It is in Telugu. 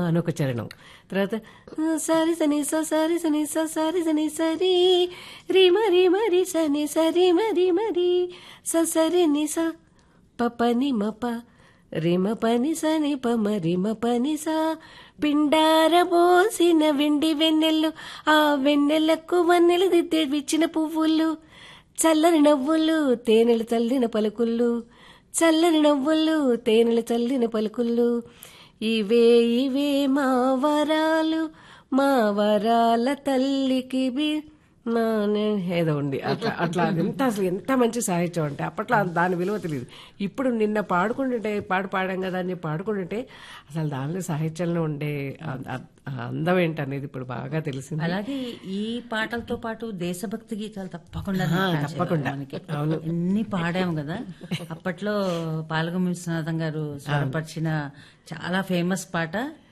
అని ఒక చరణం తర్వాత సారి సని స సారి సని స సారి సని సరి రి మరి మరి సని సరి మరి మరి స సరి ని స పపని మప రిమ పని సని పమ రిమ పని సా పిండార పోసిన వెండి వెన్నెల్లు ఆ వెన్నెలకు వన్నెలు దిద్దే విచ్చిన పువ్వులు చల్లని నవ్వులు తేనెలు చల్లిన పలుకుళ్ళు చల్లని నవ్వులు తేనెలు చల్లిన పలుకుళ్ళు ఇవే ఇవే మా వరాలు మా వరాల తల్లికి బి మా నే- ఏదో ఉంది అట్లా అట్లా ఎంత అసలు ఎంత మంచి సాహిత్యం అంటే అప్పట్లో దాని విలువ తెలియదు ఇప్పుడు నిన్న పాడుకుంటుంటే పాడు పాడాం కదా అని చెప్పి పాడుకుంటుంటే అసలు దానిలో సాహిత్యంలో ఉండే ఆ- ఆ- ఆ అందం ఏంటనేది ఇప్పుడు బాగా తెలిసింది అలాగే ఈ పాటలతో పాటు దేశభక్తి గీతాలు తప్పకుండా ఆ, నచ్చేవి తప్పకుండా. మనకి ఎన్ని పాడాము కదా అప్పట్లో పాలగం విశ్వనాథం గారు స్వరపరిచిన చాలా ఫేమస్ పాట